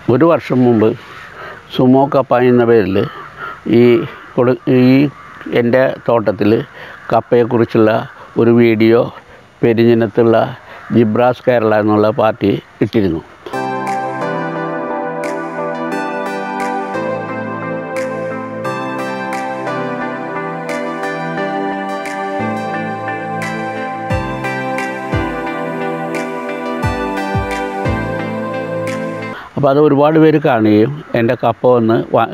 ഒരു വർഷം മുമ്പ് സുമോ കപ്പ എന്ന പേരിൽ ഈ കൊടു ഈ എൻ്റെ തോട്ടത്തിൽ കപ്പയെക്കുറിച്ചുള്ള ഒരു വീഡിയോ പെരിഞ്ഞിനത്തുള്ള ജിബ്രാസ് കേരള എന്നുള്ള പാർട്ടി ഇട്ടിരുന്നു അപ്പോൾ അത് ഒരുപാട് പേര് കാണുകയും എൻ്റെ കപ്പ വന്ന്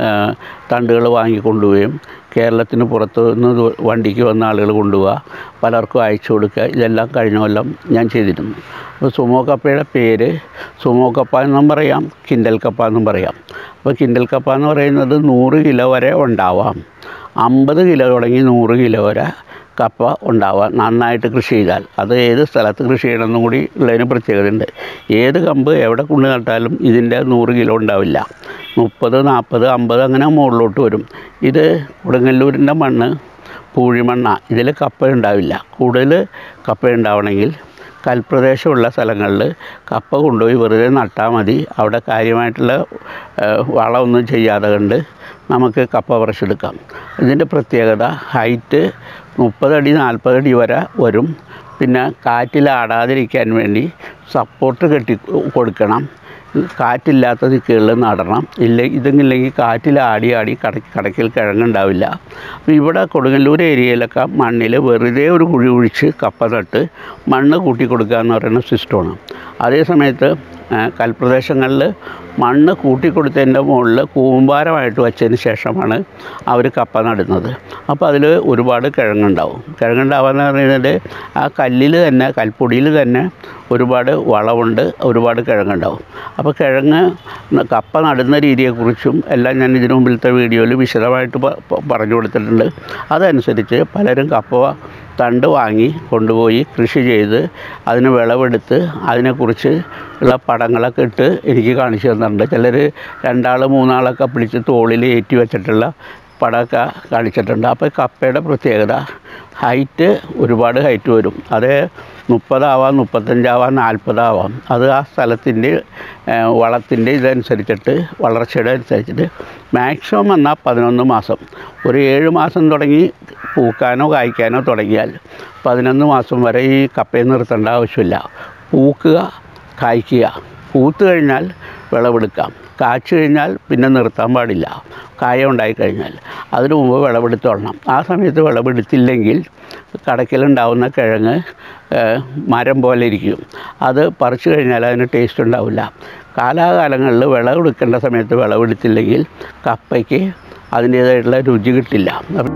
തണ്ടുകൾ വാങ്ങിക്കൊണ്ടുപോവുകയും കേരളത്തിന് പുറത്ത് നിന്ന് ദൂ- വണ്ടിക്ക് വന്ന ആളുകൾ കൊണ്ടുപോവുക പലർക്കും അയച്ചു കൊടുക്കുക ഇതെല്ലാം കഴിഞ്ഞ കൊല്ലം ഞാൻ ചെയ്തിരുന്നു അപ്പോൾ സുമോ കപ്പയുടെ പേര് സുമോ കപ്പ എന്നും പറയാം കിൻഡൽ കപ്പ എന്നും പറയാം അപ്പോൾ കിൻഡൽ കപ്പ എന്ന് പറയുന്നത് നൂറ് കിലോ വരെ ഉണ്ടാവാം അമ്പത് കിലോ തുടങ്ങി നൂറ് കിലോ വരെ കപ്പ ഉണ്ടാവാം നന്നായിട്ട് കൃഷി ചെയ്താൽ അത് ഏത് സ്ഥലത്ത് കൃഷി ചെയ്യണമെന്നും കൂടി ഉള്ളതിന് പ്രത്യേകതയുണ്ട് ഏത് കമ്പ് എവിടെ കൊണ്ട് നട്ടാലും ഇതിൻ്റെ നൂറ് കിലോ ഉണ്ടാവില്ല മുപ്പത് നാൽപ്പത് അമ്പത് അങ്ങനെ മുകളിലോട്ട് വരും ഇത് കൊടുങ്ങല്ലൂരിൻ്റെ മണ്ണ് പൂഴിമണ്ണ ഇതിൽ കപ്പ ഉണ്ടാവില്ല കൂടുതൽ കപ്പ ഉണ്ടാവണമെങ്കിൽ കൽപ്രദേശമുള്ള സ്ഥലങ്ങളിൽ കപ്പ കൊണ്ടുപോയി വെറുതെ നട്ടാൽ മതി അവിടെ കാര്യമായിട്ടുള്ള ഏഹ്, വളമൊന്നും ചെയ്യാതെ കണ്ട് നമുക്ക് കപ്പ പറിച്ചെടുക്കാം ഇതിൻ്റെ പ്രത്യേകത ഹൈറ്റ് മുപ്പതടി നാൽപ്പതടി വരെ വരും പിന്നെ കാറ്റിലാടാതിരിക്കാൻ വേണ്ടി സപ്പോർട്ട് കെട്ടി കൊടുക്കണം കാറ്റില്ലാത്ത ദിക്കുകളിൽ നടണം ഇല്ല ഇതെങ്കില്ലെങ്കിൽ കാറ്റിൽ ആടി ആടി കട കടക്കിൽ കിഴങ്ങുണ്ടാവില്ല അപ്പോൾ ഇവിടെ കൊടുങ്ങല്ലൂർ ഏരിയയിലൊക്കെ മണ്ണിൽ വെറുതെ ഒരു കുഴി കുഴിച്ച് കപ്പ നട്ട് മണ്ണ് കൂട്ടി കൊടുക്കുക എന്ന് പറയുന്ന സിസ്റ്റമാണ് അതേ സമയത്ത് ആ, കൽപ്രദേശങ്ങളിൽ മണ്ണ് കൂട്ടിക്കൊടുത്തതിൻ്റെ മുകളിൽ കൂമ്പാരമായിട്ട് വെച്ചതിന് ശേഷമാണ് അവർ കപ്പ നടുന്നത് അപ്പോൾ അതിൽ ഒരുപാട് കിഴങ്ങുണ്ടാവും കിഴങ്ങുണ്ടാവാന്ന് പറയുന്നത് ആ കല്ലിൽ തന്നെ കൽപ്പൊടിയിൽ തന്നെ ഒരുപാട് വളമുണ്ട് ഒരുപാട് കിഴങ്ങുണ്ടാവും അപ്പോൾ കിഴങ്ങ് ന- കപ്പ നടുന്ന രീതിയെക്കുറിച്ചും എല്ലാം ഞാൻ ഇതിനു മുമ്പിലത്തെ വീഡിയോയിൽ വിശദമായിട്ട് പ- പ- പറഞ്ഞു കൊടുത്തിട്ടുണ്ട് അതനുസരിച്ച് പലരും കപ്പ തണ്ട് വാങ്ങി കൊണ്ടുപോയി കൃഷി ചെയ്ത് അതിന് വിളവെടുത്ത് അതിനെക്കുറിച്ച് ഉള്ള പടങ്ങളൊക്കെ ഇട്ട് എനിക്ക് കാണിച്ചു തന്നിട്ടുണ്ട് ചിലർ രണ്ടാൾ മൂന്നാളൊക്കെ പിടിച്ച് തോളിൽ ഏറ്റി വെച്ചിട്ടുള്ള പടമൊക്കെ കാണിച്ചിട്ടുണ്ട് അപ്പോൾ കപ്പയുടെ പ്രത്യേകത ഹൈറ്റ് ഒരുപാട് ഹൈറ്റ് വരും അത് മുപ്പതാവാം മുപ്പത്തഞ്ചാവാം നാൽപ്പതാവാം അത് ആ സ്ഥലത്തിൻ്റെ വളത്തിൻ്റെ ഇതനുസരിച്ചിട്ട് വളർച്ചയുടെ അനുസരിച്ചിട്ട് മാക്സിമം എന്നാൽ പതിനൊന്ന് മാസം ഒരു ഏഴ് മാസം തുടങ്ങി പൂക്കാനോ കായ്ക്കാനോ തുടങ്ങിയാൽ പതിനൊന്ന് മാസം വരെ ഈ കപ്പയെ നിർത്തേണ്ട ആവശ്യമില്ല പൂക്കുക കായ്ക്കുക പൂത്ത് കഴിഞ്ഞാൽ വിളവെടുക്കാം കാച്ചു കഴിഞ്ഞാൽ പിന്നെ നിർത്താൻ പാടില്ല കായ ഉണ്ടായിക്കഴിഞ്ഞാൽ അതിനു മുമ്പ് വിളവെടുത്തോളണം ആ സമയത്ത് വിളവെടുത്തില്ലെങ്കിൽ കടക്കിലുണ്ടാവുന്ന കിഴങ്ങ് ഏഹ്, മരം പോലെ ഇരിക്കും അത് പറിച്ചു കഴിഞ്ഞാൽ അതിന് ടേസ്റ്റ് ഉണ്ടാവില്ല കാലാകാലങ്ങളിൽ വിളവെടുക്കേണ്ട സമയത്ത് വിളവെടുത്തില്ലെങ്കിൽ കപ്പയ്ക്ക് അതിൻ്റേതായിട്ടുള്ള രുചി കിട്ടില്ല അപ്പം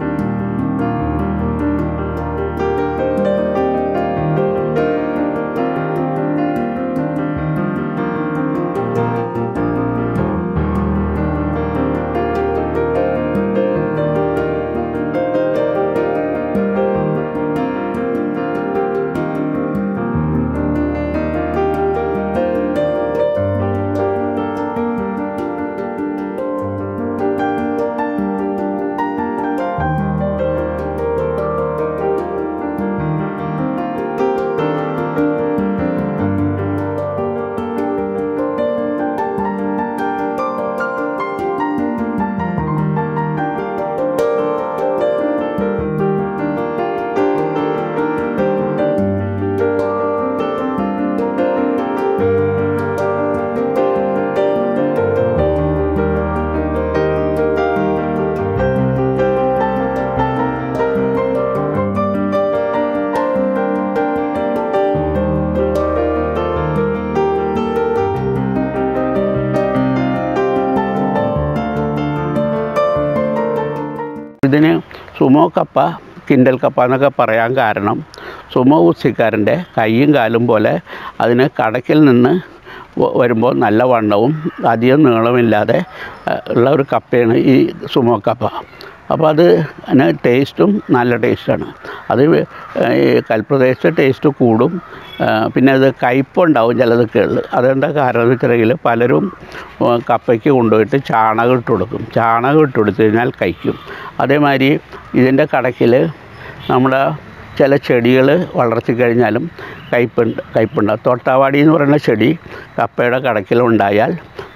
ഇതിന് സുമോ കപ്പ കിൻഡൽ കപ്പ എന്നൊക്കെ പറയാൻ കാരണം സുമോ കുസ്തിക്കാരൻ്റെ കൈയും കാലും പോലെ അതിന് കടക്കിൽ നിന്ന് വ- വരുമ്പോൾ നല്ല വണ്ണവും അധികം നീളമില്ലാതെ ഏഹ്, ഉള്ള ഒരു കപ്പയാണ് ഈ സുമോ കപ്പ അപ്പോൾ അത് അതിന് ടേസ്റ്റും നല്ല ടേസ്റ്റാണ് അത് വെ- ഈ കൽപ്രദേശത്തെ ടേസ്റ്റ് കൂടും ആ, പിന്നെ അത് കയ്പുണ്ടാവും ചിലതൊക്കെയുള്ളു അതെന്താ കാരണം എന്ന് വെച്ചിട്ടുണ്ടെങ്കിൽ പലരും ആ, കപ്പയ്ക്ക് കൊണ്ടുപോയിട്ട് ചാണകം ഇട്ട് കൊടുക്കും ചാണകം ഇട്ട് കൊടുത്തു കഴിഞ്ഞാൽ കഴിക്കും അതേമാതിരി ഇതിൻ്റെ കടക്കിൽ നമ്മുടെ ചില ചെടികൾ വളർത്തി കഴിഞ്ഞാലും കയ്പുണ്ട് കയ്പുണ്ടാകും തൊട്ടാവാടി എന്ന് പറയുന്ന ചെടി കപ്പയുടെ കടക്കിലുണ്ടായാൽ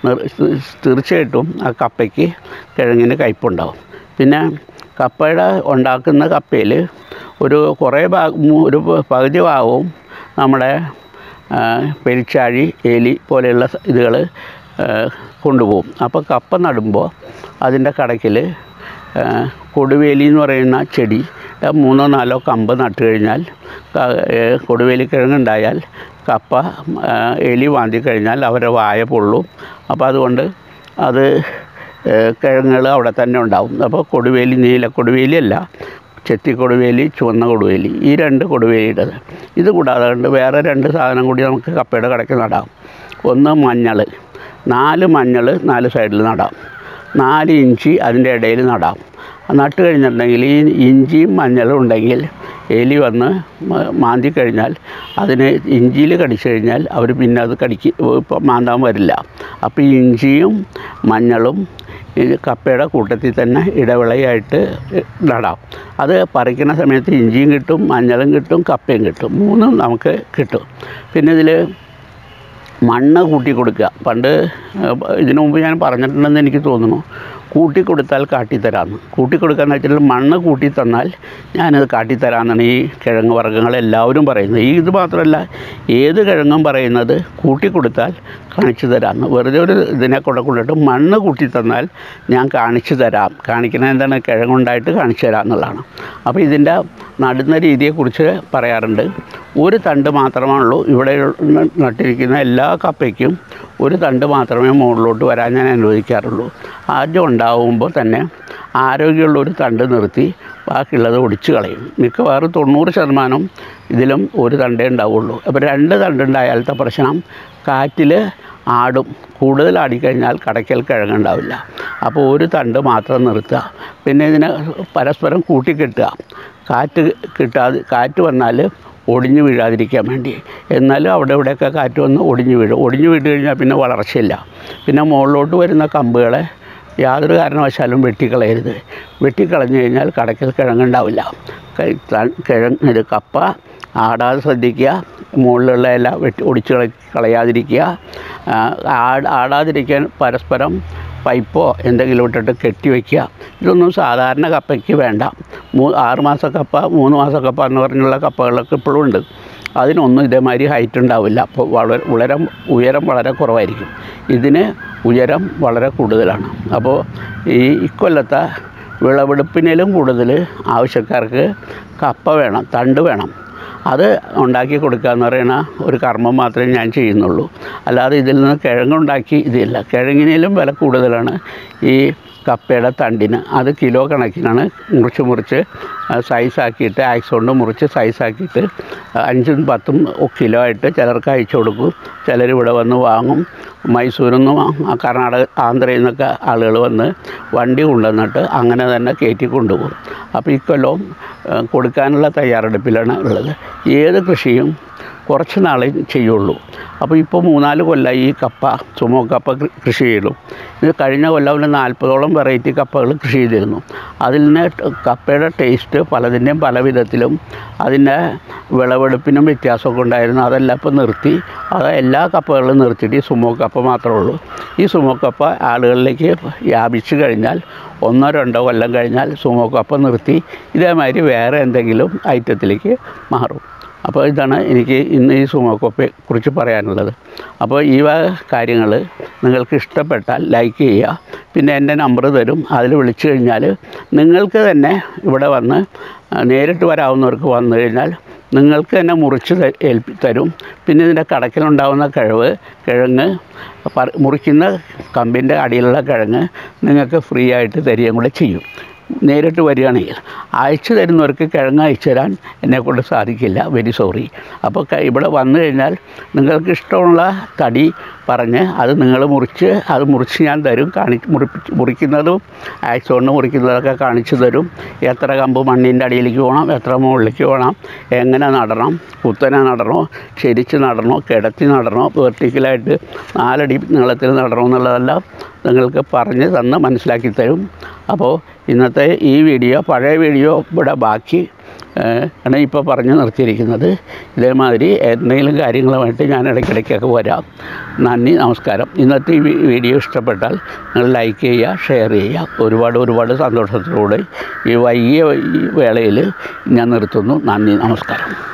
നിർ- തീർച്ചയായിട്ടും ആ കപ്പയ്ക്ക് കിഴങ്ങിന് കയ്പുണ്ടാവും പിന്നെ കപ്പയുടെ ഉണ്ടാക്കുന്ന കപ്പയിൽ ഒരു കുറേ ഭാഗം ഒരു പകുതി ഭാഗവും നമ്മുടെ ആ, പെരിച്ചാഴി എലി പോലെയുള്ള ഇതുകൾ കൊണ്ടുപോകും അപ്പോൾ കപ്പ നടുമ്പോൾ അതിൻ്റെ കടക്കിൽ കൊടുവേലി എന്ന് പറയുന്ന ചെടി ആ, മൂന്നോ നാലോ കമ്പ് നട്ട് കഴിഞ്ഞാൽ ക- ഏ, കൊടുവേലി കിഴങ്ങുണ്ടായാൽ കപ്പ ആ, എലി വാന്തി കഴിഞ്ഞാൽ അവരെ വായ പൊള്ളും അപ്പോൾ അതുകൊണ്ട് അത് കിഴങ്ങുകൾ അവിടെ തന്നെ ഉണ്ടാവും അപ്പോൾ കൊടുവേലി നീല കൊടുവേലി അല്ല ചെത്തി കൊടുവേലി ചുവന്ന കൊടുവേലി ഈ രണ്ട് കൊടുവേലിയുടേത് ഇത് കൂടാതെ കൊണ്ട് വേറെ രണ്ട് സാധനം കൂടി നമുക്ക് കപ്പയുടെ കടയ്ക്ക് നടാം ഒന്ന് മഞ്ഞൾ നാല് മഞ്ഞൾ നാല് സൈഡിൽ നടാം നാല് ഇഞ്ചി അതിൻ്റെ ഇടയിൽ നടാം നട്ട് കഴിഞ്ഞിട്ടുണ്ടെങ്കിൽ ഈ ഇഞ്ചിയും മഞ്ഞളും ഉണ്ടെങ്കിൽ എലി വന്ന് മ- മാന്തി കഴിഞ്ഞാൽ അതിന് ഇഞ്ചിയിൽ കടിച്ചു കഴിഞ്ഞാൽ അവർ പിന്നെ അത് കടിക്ക് ഇപ്പം മാന്താൻ വരില്ല അപ്പോൾ ഈ ഇഞ്ചിയും മഞ്ഞളും ഈ കപ്പയുടെ കൂട്ടത്തിൽ തന്നെ ഇടവിളയായിട്ട് നടാം അത് പറിക്കുന്ന സമയത്ത് ഇഞ്ചിയും കിട്ടും മഞ്ഞളും കിട്ടും കപ്പയും കിട്ടും മൂന്നും നമുക്ക് കിട്ടും പിന്നെ ഇതിൽ മണ്ണ് കൂട്ടി കൊടുക്കുക പണ്ട് ഏഹ്, ഇതിനു മുമ്പ് ഞാൻ പറഞ്ഞിട്ടുണ്ടെന്ന് എനിക്ക് തോന്നുന്നു കൂട്ടി കൊടുത്താൽ കാട്ടിത്തരാമെന്ന് കൂട്ടി കൊടുക്കാന്ന് വെച്ചാൽ മണ്ണ് കൂട്ടി തന്നാൽ ഞാനത് കാട്ടിത്തരാമെന്നാണ് ഈ കിഴങ്ങ് വർഗ്ഗങ്ങൾ എല്ലാവരും പറയുന്നത് ഈ ഇത് മാത്രമല്ല ഏത് കിഴങ്ങും പറയുന്നത് കൂട്ടി കൊടുത്താൽ കാണിച്ചു തരാമെന്ന് വെറുതെ ഒരു ഇതിനെ കൂടെ കൊണ്ടിട്ട് മണ്ണ് കൂട്ടി തന്നാൽ ഞാൻ കാണിച്ചു തരാം കാണിക്കുന്നത് എന്താണ് കിഴങ്ങുണ്ടായിട്ട് കാണിച്ചു തരാം എന്നുള്ളതാണ് അപ്പോൾ ഇതിൻ്റെ നടുന്ന രീതിയെക്കുറിച്ച് പറയാറുണ്ട് ഒരു തണ്ട് മാത്രമാണുള്ളൂ ഇവിടെ നട്ടിരിക്കുന്ന എല്ലാ കപ്പയ്ക്കും ഒരു തണ്ട് മാത്രമേ മുകളിലോട്ട് വരാൻ ഞാൻ അനുവദിക്കാറുള്ളൂ ആദ്യം ഉണ്ടാവുമ്പോൾ തന്നെ ആരോഗ്യമുള്ള ഒരു തണ്ട് നിർത്തി ബാക്കിയുള്ളത് ഒടിച്ചു കളയും മിക്കവാറും തൊണ്ണൂറ് ശതമാനം ഇതിലും ഒരു തണ്ടേ ഉണ്ടാവുള്ളൂ അപ്പോൾ രണ്ട് തണ്ടുണ്ടായാലത്തെ പ്രശ്നം കാറ്റിൽ ആടും കൂടുതൽ ആടിക്കഴിഞ്ഞാൽ കടയ്ക്കൽ കിഴങ്ങുണ്ടാവില്ല അപ്പോൾ ഒരു തണ്ട് മാത്രം നിർത്തുക പിന്നെ ഇതിനെ പരസ്പരം കൂട്ടിക്കെട്ടുക കാറ്റ് കിട്ടാതെ കാറ്റ് വന്നാൽ ഒടിഞ്ഞു വീഴാതിരിക്കാൻ വേണ്ടി എന്നാലും അവിടെ ഇവിടെയൊക്കെ കാറ്റ് വന്ന് ഒടിഞ്ഞു വീഴും ഒടിഞ്ഞു വീണ് കഴിഞ്ഞാൽ പിന്നെ വളർച്ചയില്ല പിന്നെ മുകളിലോട്ട് വരുന്ന കമ്പുകളെ യാതൊരു കാരണവശാലും വെട്ടിക്കളയരുത് വെട്ടിക്കളഞ്ഞു കഴിഞ്ഞാൽ കടയ്ക്കൽ കിഴങ്ങുണ്ടാവില്ല ക- ത- കിഴങ്ങ് ഇത് കപ്പ ആടാതെ ശ്രദ്ധിക്കുക മുകളിലുള്ള എല്ലാം വെട്ടി ഒടിച്ച് കള കളയാതിരിക്കുക ആ, ആട് ആടാതിരിക്കാൻ പരസ്പരം പൈപ്പോ എന്തെങ്കിലും ഇട്ടിട്ട് കെട്ടി വയ്ക്കുക ഇതൊന്നും സാധാരണ കപ്പയ്ക്ക് വേണ്ട മൂ ആറ് മാസ കപ്പ മൂന്ന് മാസ കപ്പ എന്ന് പറഞ്ഞുള്ള കപ്പകളൊക്കെ ഇപ്പോഴും ഉണ്ട് അതിനൊന്നും ഇതേമാതിരി ഹൈറ്റ് ഉണ്ടാവില്ല അപ്പോൾ വളരെ ഉയരം ഉയരം വളരെ കുറവായിരിക്കും ഇതിന് ഉയരം വളരെ കൂടുതലാണ് അപ്പോൾ ഈ ഇക്കൊല്ലത്തെ വിളവെടുപ്പിനേലും കൂടുതൽ ആവശ്യക്കാർക്ക് കപ്പ വേണം തണ്ട് വേണം അത് ഉണ്ടാക്കി കൊടുക്കുക എന്ന് പറയുന്ന ഒരു കർമ്മം മാത്രമേ ഞാൻ ചെയ്യുന്നുള്ളൂ അല്ലാതെ ഇതിൽ നിന്ന് കിഴങ്ങുണ്ടാക്കി ഇതില്ല കിഴങ്ങിനേലും വില കൂടുതലാണ് ഈ കപ്പയുടെ തണ്ടിന് അത് കിലോ കണക്കിനാണ് മുറിച്ച് മുറിച്ച് ആ, സൈസാക്കിയിട്ട് ആക്സ് കൊണ്ട് മുറിച്ച് സൈസാക്കിയിട്ട് അഞ്ചും പത്തും കിലോ ആയിട്ട് ചിലർക്ക് അയച്ചു കൊടുക്കും ചിലർ ഇവിടെ വന്ന് വാങ്ങും മൈസൂരിൽ നിന്നും ആ കർണാടക ആന്ധ്രയിൽ നിന്നൊക്കെ ആളുകൾ വന്ന് വണ്ടി കൊണ്ടുവന്നിട്ട് അങ്ങനെ തന്നെ കയറ്റി കൊണ്ടുപോകും അപ്പോൾ ഇക്കൊല്ലവും ആ, കൊടുക്കാനുള്ള തയ്യാറെടുപ്പിലാണ് ഉള്ളത് ഏത് കൃഷിയും കുറച്ച് നാളെ ചെയ്യുള്ളൂ അപ്പോൾ ഇപ്പോൾ മൂന്നാല് കൊല്ലം ഈ കപ്പ ചുമോ കപ്പ കൃ- കൃഷി ചെയ്തു ഇത് കഴിഞ്ഞ കൊല്ലം ഒരു നാൽപ്പതോളം വെറൈറ്റി കപ്പകൾ കൃഷി ചെയ്തിരുന്നു അതിൽ നിന്ന് ട് കപ്പയുടെ ടേസ്റ്റ് പലതിൻ്റെയും പല വിധത്തിലും അതിൻ്റെ വിളവെടുപ്പിനും വ്യത്യാസമൊക്കെ ഉണ്ടായിരുന്നു അതെല്ലാം ഇപ്പോൾ നിർത്തി അത് എല്ലാ കപ്പകളും നിർത്തിയിട്ട് ഈ സുമോ കപ്പ മാത്രമേ ഉള്ളൂ ഈ സുമോ കപ്പ ആളുകളിലേക്ക് വ്യാപിച്ചു കഴിഞ്ഞാൽ ഒന്നോ രണ്ടോ കൊല്ലം കഴിഞ്ഞാൽ സുമോ കപ്പ നിർത്തി ഇതേമാതിരി വേറെ എന്തെങ്കിലും ഐറ്റത്തിലേക്ക് മാറും അപ്പോൾ ഇതാണ് എനിക്ക് ഇന്ന് ഈ സുമോക്കോപ്പയെ കുറിച്ച് പറയാനുള്ളത് അപ്പോൾ ഈ വക കാര്യങ്ങൾ നിങ്ങൾക്ക് ഇഷ്ടപ്പെട്ടാൽ ലൈക്ക് ചെയ്യുക പിന്നെ എൻ്റെ നമ്പർ തരും അതിൽ വിളിച്ചു കഴിഞ്ഞാൽ നിങ്ങൾക്ക് തന്നെ ഇവിടെ വന്ന് ആ, നേരിട്ട് വരാവുന്നവർക്ക് വന്നു കഴിഞ്ഞാൽ നിങ്ങൾക്ക് തന്നെ മുറിച്ച് ത- ഏൽപ്പി തരും പിന്നെ ഇതിൻ്റെ കടക്കിലുണ്ടാകുന്ന കിഴവ് കിഴങ്ങ് പറി- മുറിക്കുന്ന കമ്പിൻ്റെ അടിയിലുള്ള കിഴങ്ങ് നിങ്ങൾക്ക് ഫ്രീ ആയിട്ട് തരികയും കൂടെ ചെയ്യും നേരിട്ട് വരികയാണെങ്കിൽ അയച്ചു തരുന്നവർക്ക് കിഴങ്ങ് അയച്ചു തരാൻ എന്നെക്കൊണ്ട് സാധിക്കില്ല വെരി സോറി അപ്പോൾ ക- ഇവിടെ വന്നു കഴിഞ്ഞാൽ നിങ്ങൾക്ക് ഇഷ്ടമുള്ള തടി പറഞ്ഞ് അത് നിങ്ങൾ മുറിച്ച് അത് മുറിച്ച് ഞാൻ തരും കാണി മുറിപ്പിച്ച് മുറിക്കുന്നതും ആക്സ് കൊണ്ട് മുറിക്കുന്നതൊക്കെ കാണിച്ചു തരും എത്ര കമ്പ് മണ്ണിൻ്റെ അടിയിലേക്ക് പോകണം എത്ര മുകളിലേക്ക് പോകണം എങ്ങനെ നടണം കുത്തനെ നടണോ ശരിച്ച് നടണോ കിടത്തി നടണോ വെർട്ടിക്കലായിട്ട് നാലടി നീളത്തിൽ നടണോ എന്നുള്ളതെല്ലാം നിങ്ങൾക്ക് പറഞ്ഞ് തന്ന് മനസ്സിലാക്കി തരും അപ്പോൾ ഇന്നത്തെ ഈ വീഡിയോ പഴയ വീഡിയോ ഇവിടെ ബാക്കി ഏഹ്, ആണ് ഇപ്പോൾ പറഞ്ഞു നിർത്തിയിരിക്കുന്നത് ഇതേമാതിരി എന്തെങ്കിലും കാര്യങ്ങളുമായിട്ട് ഞാൻ ഇടയ്ക്കിടയ്ക്കൊക്കെ വരാം നന്ദി നമസ്കാരം ഇന്നത്തെ ഈ വി- വീഡിയോ ഇഷ്ടപ്പെട്ടാൽ നിങ്ങൾ ലൈക്ക് ചെയ്യുക ഷെയർ ചെയ്യുക ഒരുപാട് ഒരുപാട് സന്തോഷത്തോടെ ഈ വൈകിയ ഈ വേളയിൽ ഞാൻ നിർത്തുന്നു നന്ദി നമസ്കാരം